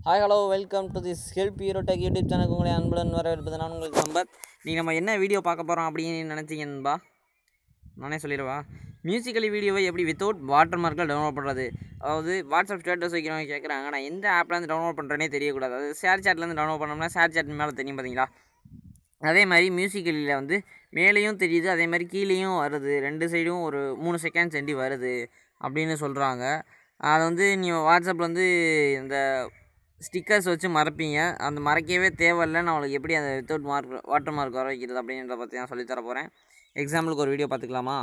Hi hello welcome to this help hero tech YouTube சேனலுக்கு உங்களை அன்புடன் வரவேற்பது நான் உங்களுக்கு நம்பர் நீங்கள் நம்ம என்ன வீடியோ பார்க்க போகிறோம் அப்படின்னு நினச்சிங்கன்பா நானே சொல்லிடுவா மியூசிக்கலி வீடியோவை எப்படி வித்தவுட் வாட்டர் மார்க்கில் டவுன்லோட் பண்ணுறது அதாவது வாட்ஸ்அப் ஸ்டேட்டஸ் வைக்கிறவங்க கேட்குறாங்க நான் எந்த ஆப்லேருந்து டவுன்லோட் பண்ணுறேனே தெரியக்கூடாது அது ஷேர் சேட்லேருந்து டவுன்லோட் பண்ணோம்னா ஷேர் சேட் மேலே தெரியும் பார்த்தீங்களா அதே மாதிரி மியூசிக்கலியில் வந்து மேலேயும் தெரியுது அதே மாதிரி கீழேயும் வருது ரெண்டு சைடும் ஒரு மூணு செகண்ட் சென்டி வருது அப்படின்னு சொல்கிறாங்க அதை வந்து நீங்கள் வாட்ஸ்அப்பில் வந்து இந்த ஸ்டிக்கர்ஸ் வச்சு மறைப்பீங்க அந்த மறைக்கவே தேவையில்லை நான் உங்களுக்கு எப்படி அந்த வித்தவுட் மார்க் வாட்டர் மார்க் வர வைக்கிறது அப்படின்றத பற்றி நான் சொல்லித்தர போகிறேன் எக்ஸாம்பிளுக்கு ஒரு வீடியோ பார்த்துக்கலாமா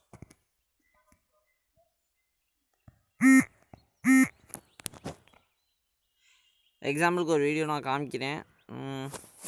எக்ஸாம்பிளுக்கு ஒரு வீடியோ நான் காமிக்கிறேன் ம்.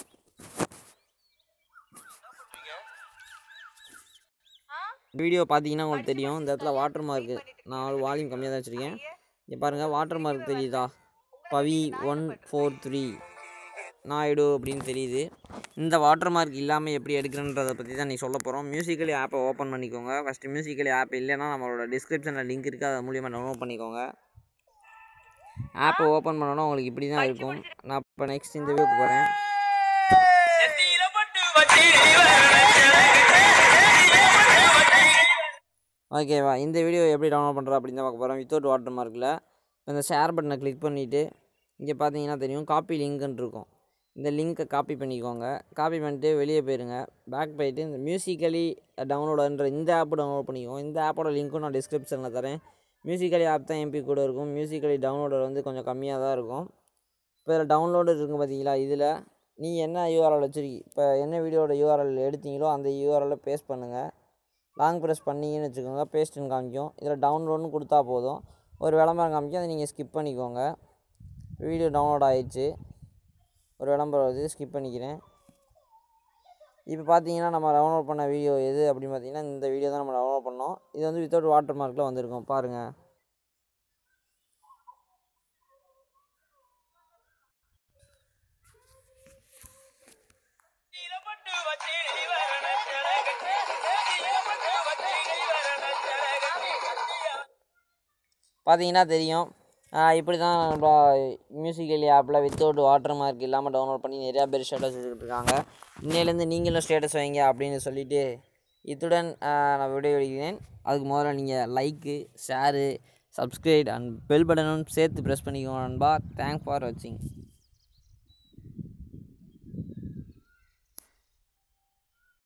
வீடியோ பார்த்தீங்கன்னா உங்களுக்கு தெரியும் இந்த இடத்துல வாட்டர் மார்க்கு நான் ஒரு வால்யூம் கம்மியாக தான் வச்சுருக்கேன் இங்கே பாருங்கள் வாட்டர் மார்க் தெரியுதா Pavi one four three Naidu அப்படின்னு தெரியுது இந்த வாட்டர் மார்க் இல்லாமல் எப்படி எடுக்கிறன்றதை பற்றி தான் நீ சொல்ல போகிறோம் மியூசிக்கலி ஆப்பை ஓப்பன் பண்ணிக்கோங்க ஃபஸ்ட்டு மியூசிக்கலி ஆப் இல்லைன்னா நம்மளோட டிஸ்கிரிப்ஷனில் லிங்க் இருக்குது அது மூலியமாக டவுன்லோட் பண்ணிக்கோங்க ஆப்பை ஓப்பன் பண்ணோன்னா உங்களுக்கு இப்படி தான் இருக்கும் நான் இப்போ நெக்ஸ்ட் இந்த வீக்கு போகிறேன் ஓகேவா இந்த வீடியோ எப்படி டவுன்லோட் பண்ணுறோம் அப்படின்னு தான் பார்க்க போகிறோம் வித்தவுட் வாட்டர் மார்க்கில் இந்த ஷேர் பட்டனை கிளிக் பண்ணிவிட்டு இங்கே பார்த்தீங்கன்னா தெரியும் காப்பி லிங்க்னு இருக்கும் இந்த லிங்க்கை காப்பி பண்ணிக்கோங்க காப்பி பண்ணிட்டு வெளியே போயிருங்க பேக் போயிட்டு இந்த மியூசிக்கலி டவுன்லோடுன்ற இந்த ஆப் டவுன்லோட் பண்ணிக்கோங்க இந்த ஆப்போட லிங்க்கும் நான் டிஸ்கிரிப்ஷனில் தரேன் மியூசிக்கலி ஆப் தான் எம்பி கூட இருக்கும் மியூசிக்கலி டவுன்லோடர் வந்து கொஞ்சம் கம்மியாக தான் இருக்கும் இப்போ இதில் டவுன்லோடு இருக்குது பார்த்தீங்களா இதில் நீ என்ன யூஆர்எல் வச்சுருக்கி இப்போ என்ன வீடியோட யூஆர்எல் எடுத்தீங்களோ அந்த யூஆர்எல்லை பேஸ்ட் பண்ணுங்கள் லாங் ப்ரெஸ் பண்ணீங்கன்னு வச்சுக்கோங்க பேஸ்ட்டுன்னு காமிக்கும் இதில் டவுன்லோடுன்னு கொடுத்தா போதும் ஒரு விளம்பரம் காமிக்கும் அதை நீங்கள் ஸ்கிப் பண்ணிக்கோங்க வீடியோ டவுன்லோட் ஆயிடுச்சு ஒரு விளம்பரம் வருது ஸ்கிப் பண்ணிக்கிறேன் இப்போ பார்த்தீங்கன்னா நம்ம டவுன்லோட் பண்ண வீடியோ எது அப்படின்னு பார்த்தீங்கன்னா இந்த வீடியோ தான் நம்ம டவுன்லோட் பண்ணோம் இது வந்து வித்தவுட் வாட்டர் மார்க்கில் வந்திருக்கும் பாருங்கள் பார்த்தீங்கன்னா தெரியும் ஆஹ் இப்படி தான் நம்ம மியூசிக்கலி ஆப்பில் வித்தவுட் வாட்டர் மார்க் இல்லாமல் டவுன்லோட் பண்ணி நிறையா பேர் ஸ்டேட்டஸ் வச்சுக்கிட்டு இருக்காங்க இன்னையிலேருந்து நீங்களும் ஸ்டேட்டஸ் வைங்க அப்படின்னு சொல்லிட்டு இத்துடன் ஆஹ் நான் விடை வெளிக்கிறேன் அதுக்கு முதல்ல நீங்கள் like share subscribe and bell பட்டனும் சேர்த்து ப்ரெஸ் பண்ணிக்கோங்க நண்பா தேங்க்ஸ் ஃபார் வாட்சிங்